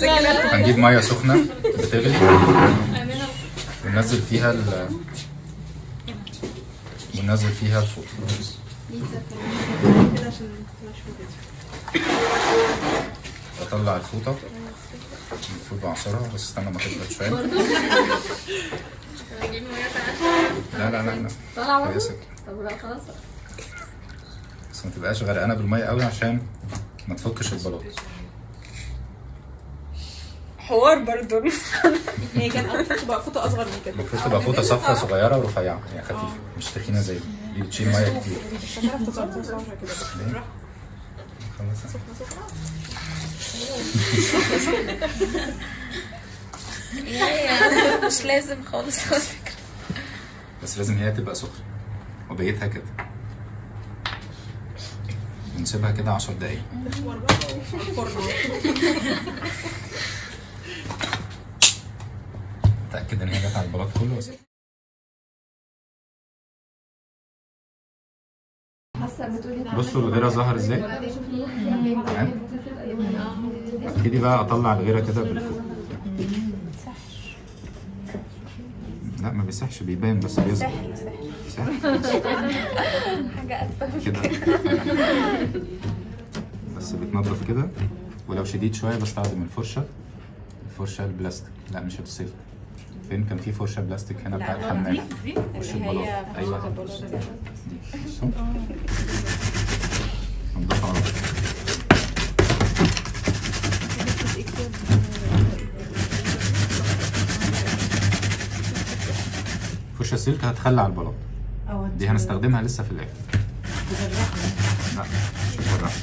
مسجله هنجيب ميه سخنه بتغلي وننزل فيها ال وننزل فيها الفوط كده عشان متبقاش في الفيديو. اطلع الفوطه المفروض بعصرها بس استنى ما تبرد شويه نجيب ميه ساقعه لا لا لا لا طلع برضه كويسه طب لا خلاص بس ما تبقاش غرقانه بالميه قوي عشان ما تفكش البلاط حوار برضه هي كان المفروض تبقى فوطه اصغر من كده المفروض تبقى فوطه صفرا صغيره ورفيعه يعني خفيفه مش تخينه زي دي دي بتشيل ميه كتير مش هتعرف تصورها كده بس ليه؟ خلاص مش لازم خالص على فكره بس لازم هي تبقى سخنه وبيتها كده ونسيبها كده 10 دقايق مشوار بقى الفرن اتاكد ان هي جت على البلاط كله بس بصوا الغيره ظهر ازاي تمام ابتدي بقى اطلع الغيره كده بالفوق لا ما بيسحش بيبان بس بيظهر سحر حاجه اتفه كده بس بيتنضف كده ولو شديد شويه بستخدم الفرشه الفرشه البلاستيك لا مش السلك فين كان في فرشه بلاستيك هنا بتاع الحمام فرشه بلاط ايوه دي بصوا. نضفها على طول. فرشه السلك هتخلع البلاط دي هنستخدمها لسه في الاخر لا مش هتفرقع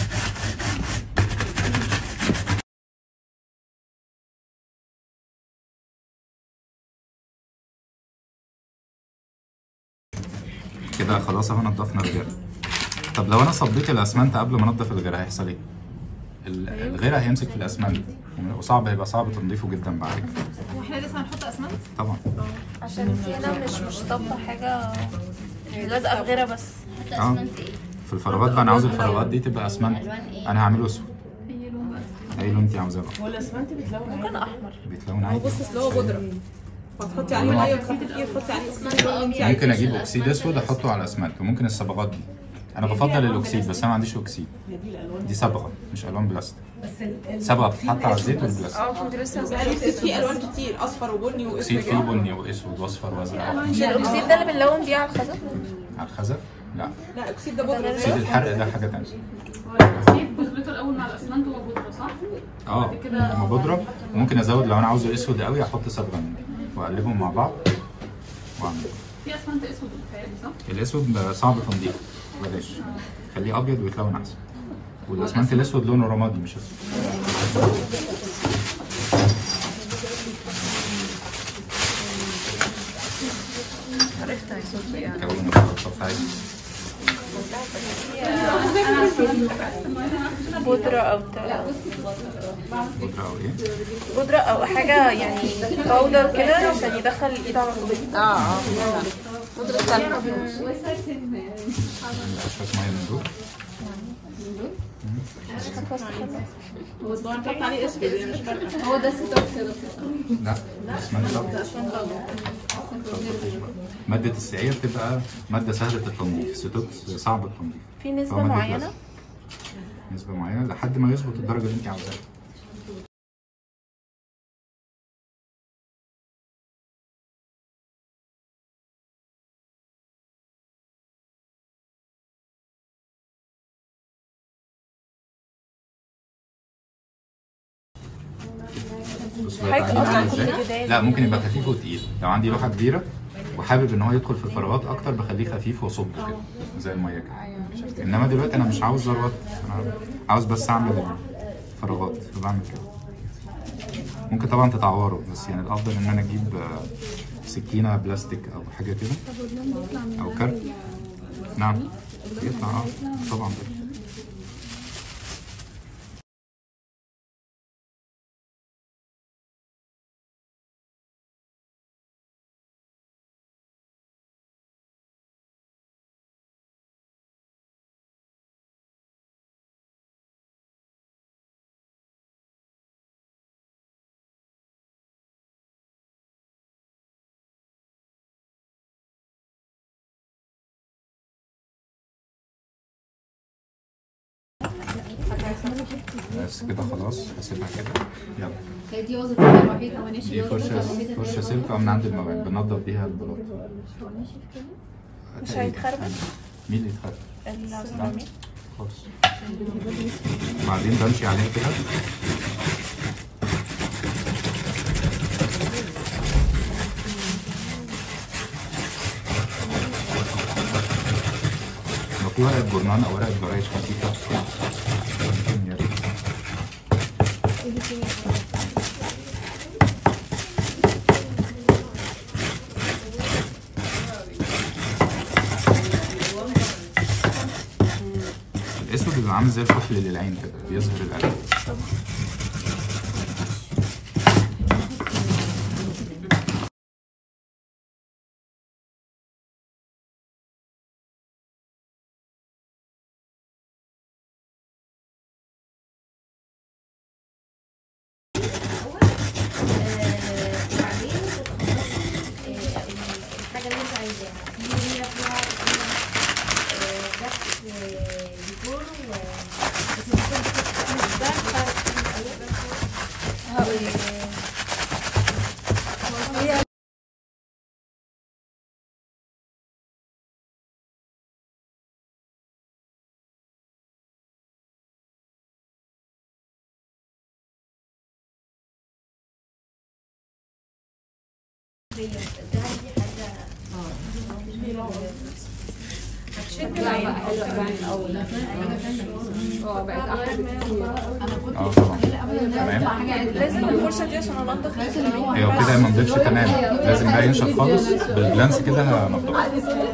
كده خلاص اهو نضفنا الغيرة طب لو انا صبيت الاسمنت قبل ما انضف الغيرة هيحصل ايه؟ ال- الغيرة هيمسك في الاسمنت وصعب هيبقى صعب تنظيفه جدا بعد كده واحنا لسه هنحط اسمنت طبعا عشان انتي هنا مش مش طابه حاجه لازقه في غيرها بس اه في الفراغات بقى انا عاوز الفراغات دي تبقى اسمنت انا هعمله اسود اي لون انت عاوزاه بقى هو الاسمنت بيتلون ممكن احمر بيتلون عادي بص اصل هو بودره وتحطي عليه ميه وتخلي فيه تحطي عليه اسمنت اللي انت عايزاه ممكن اجيب اكسيد اسود احطه على الاسمنت وممكن الصبغات دي انا بفضل الاكسيد بس انا ما عنديش اكسيد دي صبغه مش الوان بلاستيك صبغه بتتحط على الزيت والبلاستيك اه كنت لسه بقى الاكسيد فيه الوان كتير اصفر وبني واسود اكسيد فيه بني واسود واصفر وازرق مش الاكسيد ده اللي بنلون بيه على الخزف على الخزف لا لا اكسيد ده بودره اكسيد الحرق ده حاجه تانية الاسيد بخلطه الاول مع الاسمنت هو بودره صح؟ اه لما بضرب ممكن ازود لو انا عاوزه اسود قوي احط صبغه من دي واقلبهم مع بعض واعمل في اسمنت اسود بتهيألي صح؟ الاسود ده صعب تنظيفه بلاش خليه ابيض ويتلون احسن والاسمنت الاسود لونه رمادي مش اسود كون الخلطه بتاعتي بودره او بتاع بودره او ايه بودره او حاجه يعني باودر كده عشان يدخل الايد على طول اه اه بودره سلك لا، شويه ميه من دول هو هنحط عليه اسود يعني مش فارقه هو ده ست لا الاسمنت لا مادة السعير بتبقى مادة سهلة التنظيف ستوكس صعب التنظيف في نسبه فهو مادة معينه بلاستيك. نسبة معينة لحد ما يظبط الدرجة اللي انت عاوزاها بص بقى حاجة تعالي معايا أصلاً ازاي. كنت بداية. لا ممكن يبقى خفيف وتقيل لو عندي لوحة كبيرة وحابب ان هو يدخل في الفراغات اكتر بخليه خفيف واصبه كده زي المية كده انما دلوقتي انا مش عاوز ذروات انا عاوز بس اعمل فراغات فبعمل كده ممكن طبعا تتعوروا بس يعني الافضل ان انا اجيب آه، سكينه بلاستيك او حاجه كده او كارت نعم يطلع اه طبعا بيطلع. بس كده خلاص هسيبها كده يلا هي دي وظيفتها الوحيدة هو ناشف دي فرشة فرشة سلكة من عند المواد بنضف بيها البلاط مش هيتخربش؟ مين اللي يتخربش؟ السيراميك خالص بعدين بمشي عليها كده لو في ورقة جورنان أو ورقة جرايد خفيفة ممكن يا ريت. الاسود بيبقى عامل زي الكحل للعين كده بيظهر القلب بعدين الحاجة اللي انت عايزاها دي هي فيها آه، بس آه، ديكور و بس الديكور مش ده فرق اه طبعا تمام لازم الفرشه دي عشان انضف السيراميك هي كده ما نضيفش تمام لازم بقى ينشف خالص بالجلانس كده هنضفه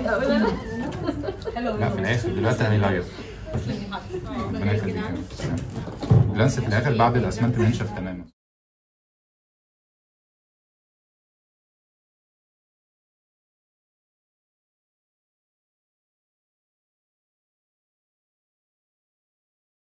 لا في الاخر دلوقتي هنلاير ربنا يخليك يا رب. الجلانس في الاخر بعد الاسمنت ما ينشف تمام